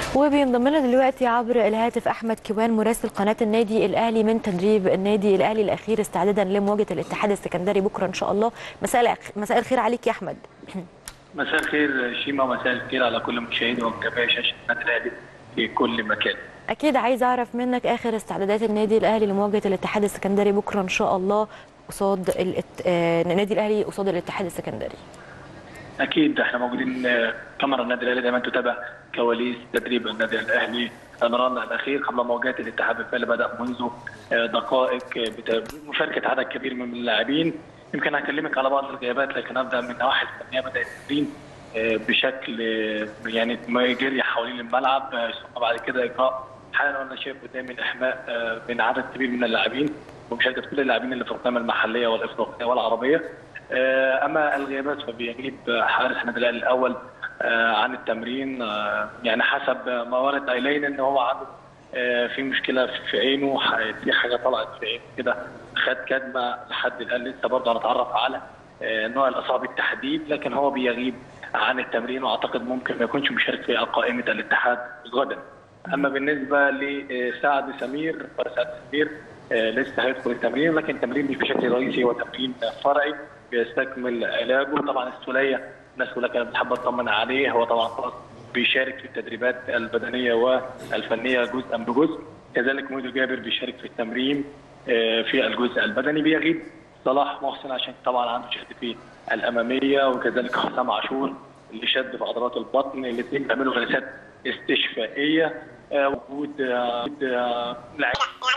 وبينضم لنا دلوقتي عبر الهاتف احمد كيوان مراسل قناه النادي الاهلي من تدريب النادي الاهلي الاخير استعدادا لمواجهه الاتحاد السكندري بكره ان شاء الله مساء مساء الخير عليك يا احمد مساء الخير شيما ومساء الخير على كل مشاهدي ومتابعي شاشه النادي الاهلي في كل مكان اكيد عايز اعرف منك اخر استعدادات النادي الاهلي لمواجهه الاتحاد السكندري بكره ان شاء الله قصاد الات... آه، النادي الاهلي قصاد الاتحاد السكندري اكيد احنا موجودين كاميرا النادي الاهلي دايما تتابع كواليس تدريب النادي الاهلي مراننا الاخير قبل مواجهه الاتحاد بالفعل بدا منذ دقائق بمشاركه عدد كبير من اللاعبين يمكن هكلمك على بعض الغيابات لكن ابدا من نواحي الفنيه بدا التمرين بشكل يعني ما يجري حوالين الملعب ثم بعد كده اجراء حالا انا شايف قدامي الاحماء من عدد كبير من اللاعبين ومشاركه كل اللاعبين اللي في القائمه المحليه والافريقيه والعربيه اما الغيابات فبيغيب حارس النادي الاهلي الاول عن التمرين يعني حسب ما ورد الينا ان هو عنده في مشكله في عينه في حاجه طلعت في عينه كده خد كدمه لحد الان لسه برضه هنتعرف على نوع الاصابه بالتحديد لكن هو بيغيب عن التمرين واعتقد ممكن ما يكونش مشارك في قائمه الاتحاد غدا اما بالنسبه لسعد سمير سعد سمير لسه هيدخل التمرين لكن التمرين مش بشكل رئيسي هو تمرين فرعي بيستكمل علاجه طبعا السوليه الناس كلها كانت بتحب تطمن عليه هو طبعا خلاص بيشارك في التدريبات البدنيه والفنيه جزءا بجزء كذلك مودو جابر بيشارك في التمرين في الجزء البدني بيغيب صلاح محسن عشان طبعا عنده شد في الاماميه وكذلك حسام عاشور اللي شد في عضلات البطن الاثنين بيعملوا جلسات استشفائيه وجود لاعب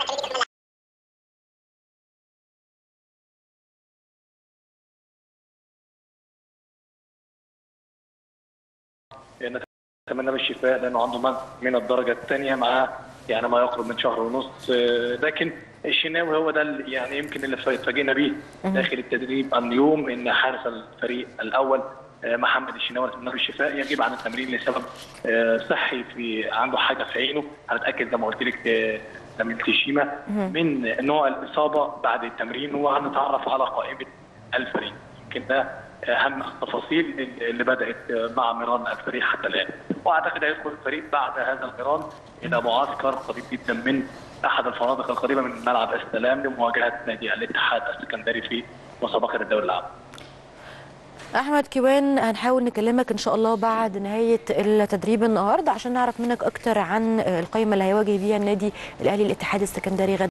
نتمنى له الشفاء لانه عنده مرض من الدرجه الثانيه مع يعني ما يقرب من شهر ونص لكن الشناوي هو ده يعني يمكن اللي اتفاجئنا بيه داخل التدريب اليوم ان حارس الفريق الاول محمد الشناوي نتمنى له الشفاء يغيب عن التمرين لسبب صحي في عنده حاجه في عينه هنتاكد زي ما قلت لك زميلتي شيما من نوع الاصابه بعد التمرين وهنتعرف على قائمه الفريق يمكن ده اهم التفاصيل اللي بدات مع ميران الفريق حتى الان واعتقد هيدخل الفريق بعد هذا الميران الى معسكر قريب جدا من احد الفنادق القريبه من ملعب السلام لمواجهه نادي الاتحاد السكندري في مسابقه الدوري العام احمد كيوان هنحاول نكلمك ان شاء الله بعد نهايه التدريب النهارده عشان نعرف منك اكتر عن القائمه اللي هيواجه بيها النادي الاهلي الاتحاد السكندري غدا